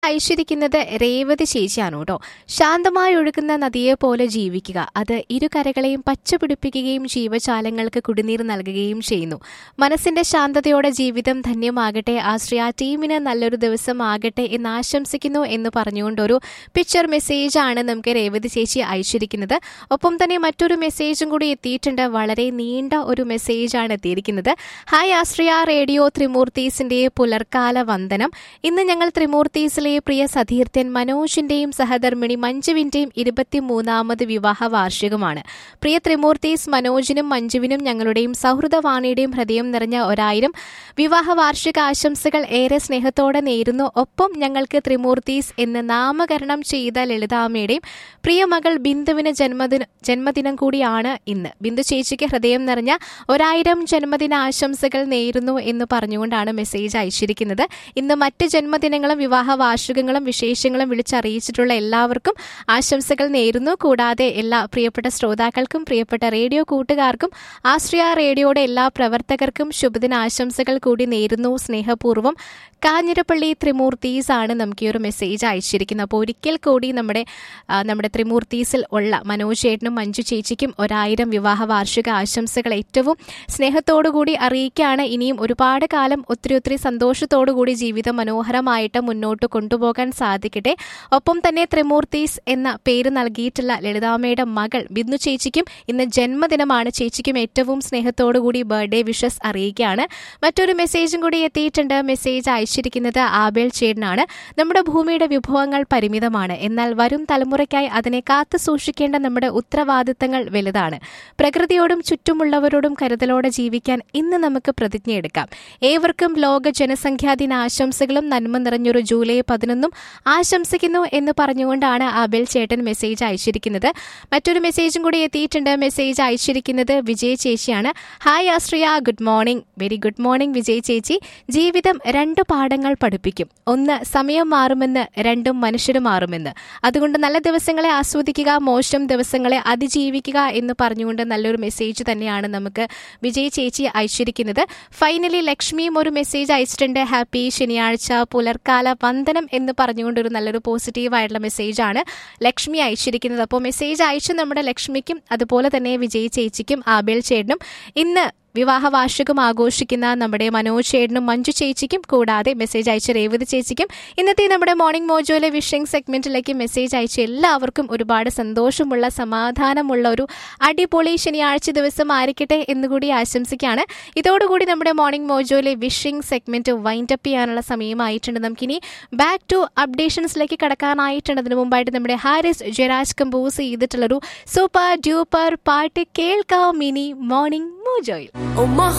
അയച്ചിരിക്കുന്നത് രേവതി ചേച്ചിയാണ് കേട്ടോ ശാന്തമായി ഒഴുകുന്ന നദിയെ പോലെ ജീവിക്കുക അത് ഇരുകരകളെയും പച്ചപിടിപ്പിക്കുകയും ജീവജാലങ്ങൾക്ക് കുടിനീർ നൽകുകയും ചെയ്യുന്നു മനസ്സിന്റെ ശാന്തതയോടെ ജീവിതം ധന്യമാകട്ടെ ആശ്രയ ടീമിന് നല്ലൊരു ദിവസം ആകട്ടെ എന്ന് ആശംസിക്കുന്നു എന്ന് പറഞ്ഞുകൊണ്ട് ഒരു പിക്ചർ മെസ്സേജ് ആണ് നമുക്ക് രേവതി ചേച്ചി അയച്ചിരിക്കുന്നത് ഒപ്പം തന്നെ മറ്റൊരു മെസ്സേജും കൂടി എത്തിയിട്ടുണ്ട് വളരെ നീണ്ട ഒരു മെസ്സേജ് ആണ് എത്തിയിരിക്കുന്നത് ഹായ് ആശ്രയ റേഡിയോ ത്രിമൂർത്തീസിന്റെ പുലർക്കാല വന്ദനം ഇന്ന് ഞങ്ങൾ ത്രിമൂർത്തീസിലെ പ്രിയ സതീർത്ഥ്യൻ മനോജിന്റെയും സഹധർമ്മിണി മഞ്ജുവിന്റെയും ഇരുപത്തിമൂന്നാമത് വിവാഹ വാർഷികമാണ് പ്രിയ ത്രിമൂർത്തീസ് മനോജിനും മഞ്ജുവിനും ഞങ്ങളുടെയും സൗഹൃദവാണിയുടെയും ഹൃദയം നിറഞ്ഞ ഒരായിരം വിവാഹ വാർഷിക ആശംസകൾ ഏറെ സ്നേഹത്തോടെ നേരുന്നു ഒപ്പം ഞങ്ങൾക്ക് ത്രിമൂർത്തീസ് എന്ന് നാമകരണം ചെയ്ത ലളിതാമ്മയുടെയും പ്രിയ മകൾ ബിന്ദുവിന് ജന്മദിന ജന്മദിനം കൂടിയാണ് ഇന്ന് ബിന്ദു ചേച്ചിക്ക് ഹൃദയം നിറഞ്ഞ ഒരായിരം ജന്മദിന ആശംസകൾ നേരുന്നു എന്ന് പറഞ്ഞുകൊണ്ടാണ് മെസ്സേജ് അയച്ചിരിക്കുന്നത് ഇന്ന് മറ്റ് ജന്മദിനങ്ങളും വിവാഹ വാർഷികങ്ങളും വിശേഷങ്ങളും വിളിച്ചറിയിച്ചിട്ടുള്ള എല്ലാവർക്കും ആശംസകൾ നേരുന്നു കൂടാതെ എല്ലാ പ്രിയപ്പെട്ട ശ്രോതാക്കൾക്കും പ്രിയപ്പെട്ട റേഡിയോ കൂട്ടുകാർക്കും ആശ്രയ റേഡിയോയുടെ എല്ലാ പ്രവർത്തകർക്കും ശുഭദിന ആശംസകൾ കൂടി നേരുന്നു സ്നേഹപൂർവ്വം കാഞ്ഞിരപ്പള്ളി ത്രിമൂർത്തീസ് ആണ് നമുക്ക് ഈ ഒരു മെസ്സേജ് അയച്ചിരിക്കുന്നത് അപ്പോൾ ഒരിക്കൽ കൂടി നമ്മുടെ ആ, നമ്മുടെ ത്രിമൂർത്തീസിൽ ഉള്ള മനോജ് ചേട്ടനും മഞ്ജു ചേച്ചിക്കും ഒരായിരം വിവാഹ വാർഷിക ആശംസകൾ ഏറ്റവും സ്നേഹത്തോടുകൂടി അറിയിക്കുകയാണ് ഇനിയും ഒരുപാട് കാലം ഒത്തിരി ഒത്തിരി സന്തോഷത്തോടുകൂടി ജീവിതം മനോഹരമായിട്ട് മുന്നോട്ട് കൊണ്ടുപോകാൻ സാധിക്കട്ടെ ഒപ്പം തന്നെ ത്രിമൂർത്തീസ് എന്ന പേര് നൽകിയിട്ടുള്ള ലളിതാമ്മയുടെ മകൾ ബിന്ദു ചേച്ചിക്കും ഇന്ന് ജന്മദിനമാണ് ചേച്ചിക്കും ഏറ്റവും സ്നേഹത്തോടുകൂടി ബർത്ത്ഡേ വിഷസ് അറിയിക്കുകയാണ് മറ്റൊരു മെസ്സേജും കൂടി എത്തിയിട്ടുണ്ട് മെസ്സേജ് അയച്ചിരിക്കുന്നത് ആബേൽ ചേട്ടനാണ് നമ്മുടെ ഭൂമിയുടെ വിഭവങ്ങൾ പരിമിതമാണ് എന്നാൽ വരും തലമുറയ്ക്കായി അതിനെ കാത്തു സൂക്ഷിക്കേണ്ട നമ്മുടെ ഉത്തരവാദിത്തങ്ങൾ വലുതാണ് പ്രകൃതിയോടും ചുറ്റുമുള്ളവരോടും കരുതലോടെ ജീവിക്കാൻ ഇന്ന് നമുക്ക് പ്രതിജ്ഞയെടുക്കാം ഏവർക്കും ലോക ജനസംഖ്യാ ദിന ആശംസകളും നന്മ നിറഞ്ഞൊരു ജൂലൈ പതിനൊന്നും ആശംസിക്കുന്നു എന്ന് പറഞ്ഞുകൊണ്ടാണ് ആബേൽ ചേട്ടൻ മെസ്സേജ് അയച്ചിരിക്കുന്നത് മറ്റൊരു മെസ്സേജും കൂടി എത്തിയിട്ടുണ്ട് മെസ്സേജ് അയച്ചിരിക്കുന്നത് വിജയ് ചേച്ചിയാണ് hi Ashriya good morning very good morning Vijay ചേച്ചി ജീവിതം രണ്ട് പാഠങ്ങൾ പഠിപ്പിക്കും ഒന്ന് സമയം മാറുമെന്ന് രണ്ടും മനുഷ്യർ മാറുമെന്ന് അതുകൊണ്ട് നല്ല ദിവസങ്ങളെ ആസ്വദിക്കുക മോശം ദിവസങ്ങളെ അതിജീവിക്കുക എന്ന് പറഞ്ഞുകൊണ്ട് നല്ലൊരു മെസ്സേജ് തന്നെയാണ് നമുക്ക് വിജയ് ചേച്ചി അയച്ചിരിക്കുന്നത് ഫൈനലി ലക്ഷ്മിയും ഒരു മെസ്സേജ് അയച്ചിട്ടുണ്ട് ഹാപ്പി ശനിയാഴ്ച പുലർക്കാല വന്ദനം എന്ന് പറഞ്ഞുകൊണ്ട് ഒരു നല്ലൊരു പോസിറ്റീവ് ആയിട്ടുള്ള മെസ്സേജ് ആണ് ലക്ഷ്മി അയച്ചിരിക്കുന്നത് അപ്പോൾ മെസ്സേജ് അയച്ചു നമ്മുടെ ലക്ഷ്മിക്കും അതുപോലെ തന്നെ വിജയ് ചേച്ചിക്കും ആബേൽ ചേട്ടനും ഇന്ന് വിവാഹ വാർഷികം ആഘോഷിക്കുന്ന നമ്മുടെ മനോജ് ചേട്ടനും മഞ്ജു ചേച്ചിക്കും കൂടാതെ മെസ്സേജ് അയച്ച രേവതി ചേച്ചിക്കും ഇന്നത്തെ നമ്മുടെ മോർണിംഗ് മോജോയിലെ വിഷിംഗ് സെഗ്മെന്റിലേക്ക് മെസ്സേജ് അയച്ച എല്ലാവർക്കും ഒരുപാട് സന്തോഷമുള്ള സമാധാനമുള്ള ഒരു അടിപൊളി ശനിയാഴ്ച ദിവസം ആയിരിക്കട്ടെ എന്നുകൂടി ആശംസിക്കുകയാണ് ഇതോടുകൂടി നമ്മുടെ മോർണിംഗ് മോജോയിലെ വിഷിംഗ് സെഗ്മെന്റ് വൈൻഡ് അപ്പ് ചെയ്യാനുള്ള സമയമായിട്ടുണ്ട് നമുക്കിനി ബാക്ക് ടു അപ്ഡേഷൻസിലേക്ക് കടക്കാനായിട്ടുണ്ട് അതിനു മുമ്പായിട്ട് നമ്മുടെ ഹാരിസ് ജയരാജ് കമ്പോസ് ചെയ്തിട്ടുള്ളൊരു സൂപ്പർ ഡ്യൂപ്പർ പാട്ട് കേൾക്കാം മിനി മോർണിംഗ് മോജോയിൽ Oh my